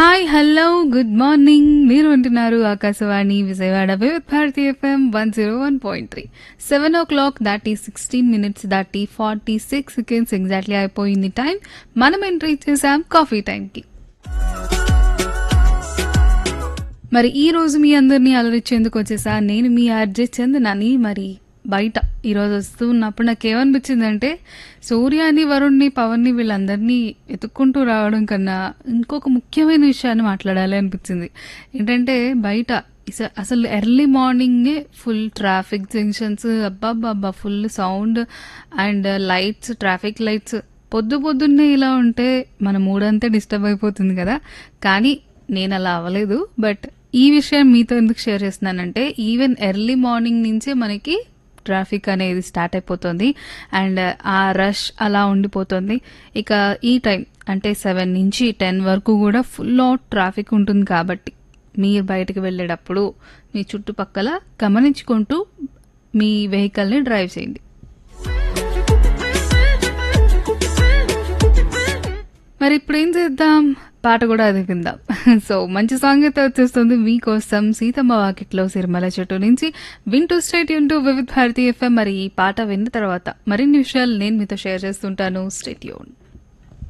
hi hello good morning మీరు వింటున్నారు Akashvani Vijayawada Vividh Bharati FM one zero one point three seven o'clock దాటి sixteen minutes దాటి forty six seconds exactly అయిపోయింది time మనం entry చేసాం కాఫీ టైంకి మరి ఈ రోజు మీ అందరినీ అలరించేందుకు వచ్చేసా నేను మీ ఆర్జే చందనని మరి బయట ఈరోజు వస్తూ ఉన్నప్పుడు నాకు ఏమనిపించిందంటే సూర్యాని వరుణ్ణి పవన్ని వీళ్ళందరినీ వెతుక్కుంటూ రావడం కన్నా ఇంకొక ముఖ్యమైన విషయాన్ని మాట్లాడాలి అనిపించింది ఏంటంటే బయట ఇస- అసలు ఎర్లీ మార్నింగే ఫుల్ ట్రాఫిక్ జంక్షన్స్ అబ్బాబ్బా full sound and lights traffic lights పొద్దు పొద్దున్నే ఇలా ఉంటే మన మూడంతా డిస్టర్బ్ అయిపోతుంది కదా కానీ నేను అలా అవ్వలేదు బట్ ఈ విషయం మీతో ఎందుకు షేర్ చేస్తున్నానంటే ఈవెన్ ఎర్లీ మార్నింగ్ నుంచే మనకి ట్రాఫిక్ అనేది స్టార్ట్ అయిపోతుంది అండ్ ఆ రష్ అలా ఉండిపోతుంది ఇక ఈ టైం అంటే సెవెన్ నుంచి టెన్ వరకు కూడా ఫుల్ అవుట్ ట్రాఫిక్ ఉంటుంది కాబట్టి మీరు బయటకు వెళ్ళేటప్పుడు మీ చుట్టుపక్కల గమనించుకుంటూ మీ వెహికల్ని డ్రైవ్ చేయండి మరి ఇప్పుడు ఏం చేద్దాం పాట కూడా అది విందాం సో మంచి సాంగ్ అయితే వచ్చేస్తుంది మీకోసం సీతమ్మ వాకిట్లో సిరిమల చెట్టు నుంచి వింటూ స్టేట్ యూన్ టు వివిధ్ భారతి ఎఫ్ఎం మరి ఈ పాట విన్న తర్వాత మరిన్ని విషయాలు నేను మీతో షేర్ చేస్తుంటాను స్టేట్ యూన్